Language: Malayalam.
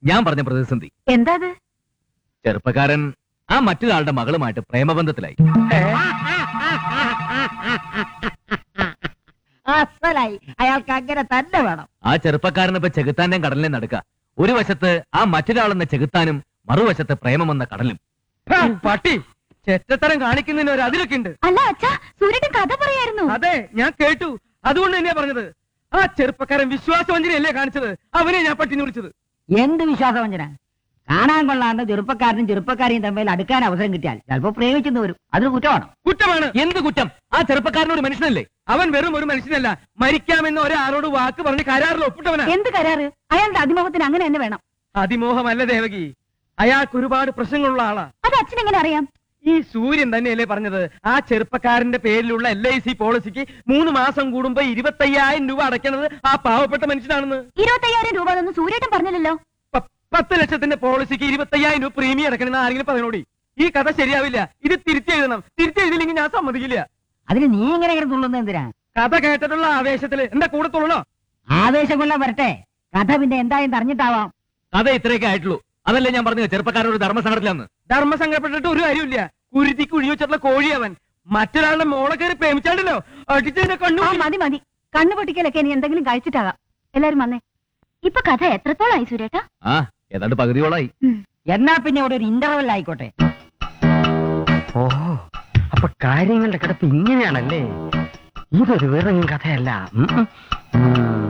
ഞാൻ പറഞ്ഞ പ്രതിസന്ധി എന്താ അത് ചെറുപ്പക്കാരൻ ആ മറ്റൊരാളുടെ മകളുമായിട്ട് പ്രേമബന്ധത്തിലായി അസലായി അയാൾക്ക് അങ്ങനെ തന്നെ വേണം ആ ചെറുപ്പക്കാരന് ഇപ്പൊ ചെകുത്താന്റെയും കടലിനെ നടക്ക ഒരു വശത്ത് ആ മറ്റൊരാളെന്ന ചെകുത്താനും മറുവശത്ത് പ്രേമമെന്ന കടലും പട്ടി ചെറ്റത്തരം കാണിക്കുന്നതിന് ഒരു അതിലൊക്കെ ഉണ്ട് അല്ല അച്ഛാ സൂര്യട്ടൻ കഥ പറയായിരുന്നു അതെ ഞാൻ കേട്ടു അതുകൊണ്ട് തന്നെയാ പറഞ്ഞത് ആ ചെറുപ്പക്കാരൻ വിശ്വാസവഞ്ചനയല്ലേ കാണിച്ചത് അവനെ ഞാൻ പട്ടിന്ന് വിളിച്ചത് എന്ത് വിശ്വാസവഞ്ചന കാണാൻ കൊള്ളാണ്ട് ചെറുപ്പക്കാരനും ചെറുപ്പക്കാരെയും തമ്മിൽ അടുക്കാൻ അവസരം കിട്ടിയാൽ ചിലപ്പോ പ്രേമിച്ചെന്ന് വരും അതൊരു കുറ്റമാണ് കുറ്റമാണ് എന്ത് കുറ്റം ആ ചെറുപ്പക്കാരൻ ഒരു മനുഷ്യനല്ലേ അവൻ വെറും ഒരു മനുഷ്യനല്ല മരിക്കാമെന്ന് ഒരാളോട് വാക്ക് പറഞ്ഞ് കരാറിൽ ഒപ്പിട്ടവനാ എന്ത് കരാറ് അയാളുടെ അതിമോഹത്തിന് അങ്ങനെ തന്നെ വേണം അതിമോഹമല്ല ദേവകി അയാൾക്ക് ഒരുപാട് പ്രശ്നങ്ങളുള്ള ആളാ അത് അച്ഛൻ എങ്ങനെ അറിയാം ഈ സൂര്യൻ തന്നെയല്ലേ പറഞ്ഞത് ആ ചെറുപ്പക്കാരന്റെ പേരിലുള്ള എൽ ഐ സി പോളിസിക്ക് മൂന്ന് മാസം കൂടുമ്പോ ഇരുപത്തയ്യായിരം രൂപ അടയ്ക്കണത് ആ പാവപ്പെട്ട മനുഷ്യനാണെന്ന് ഇരുപത്തയ്യായിരം രൂപ ഒന്നും സൂര്യട്ടൻ പറഞ്ഞില്ലല്ലോ പ- പത്ത് ലക്ഷത്തിന്റെ പോളിസിക്ക് ഇരുപത്തയ്യായിരം രൂപ പ്രീമിയം അടക്കണമെന്ന് ആരെങ്കിലും പറഞ്ഞോടി ഈ കഥ ശരിയാവില്ല ഇത് തിരിച്ചെഴുതണം എഴുതണം തിരിച്ചെഴുതില്ലെങ്കിൽ ഞാൻ സമ്മതിക്കില്ല അതിന് നീ ഇങ്ങനെ ഇങ്ങനെ തുള്ളുന്നത് എന്തിനാ കഥ കേട്ടിട്ടുള്ള ആവേശത്തില് എന്റെ കൂടെ തുള്ളണോ ആവേശം കൊള്ളാൻ വരട്ടെ കഥ പിന്നെ എന്തായെന്ന് അറിഞ്ഞിട്ടാവാം കഥ ഇത്രയൊക്കെ ആയിട്ടുള്ളൂ അതല്ലേ ഞാൻ പറഞ്ഞത് ചെറുപ്പക്കാരൻ ഒരു ധർമ്മസങ്കടത്തിലാന്ന് ധർമ്മസംഘപ്പെട്ടിട്ട് ഒരു കാര്യമില്ല കുരുതി കുഴി വെച്ചിട്ടുള്ള കോഴി അവൻ മറ്റൊരാളുടെ മോളെ കയറി പ്രേമിച്ചാണ്ടല്ലോ അടിച്ചതിന്റെ കണ്ണു ആ മതി മതി കണ്ണു പൊട്ടിക്കലൊക്കെ ഇനി എന്തെങ്കിലും കഴിച്ചിട്ടാകാം എല്ലാരും വന്നേ ഇപ്പൊ കഥ എത്രത്തോളായി സൂര്യേട്ടാ ആ ഏതാണ്ട് പകുതിയോളായി എന്നാ പിന്നെ ഇവിടെ ഒരു ഇന്റർവെൽ ആയിക്കോട്ടെ ഓ അപ്പൊ കാര്യങ്ങളുടെ കിടപ്പ് ഇങ്ങനെയാണല്ലേ ഇതൊരു വെറും കഥയല്ല ഉം, ഉം. ഉം.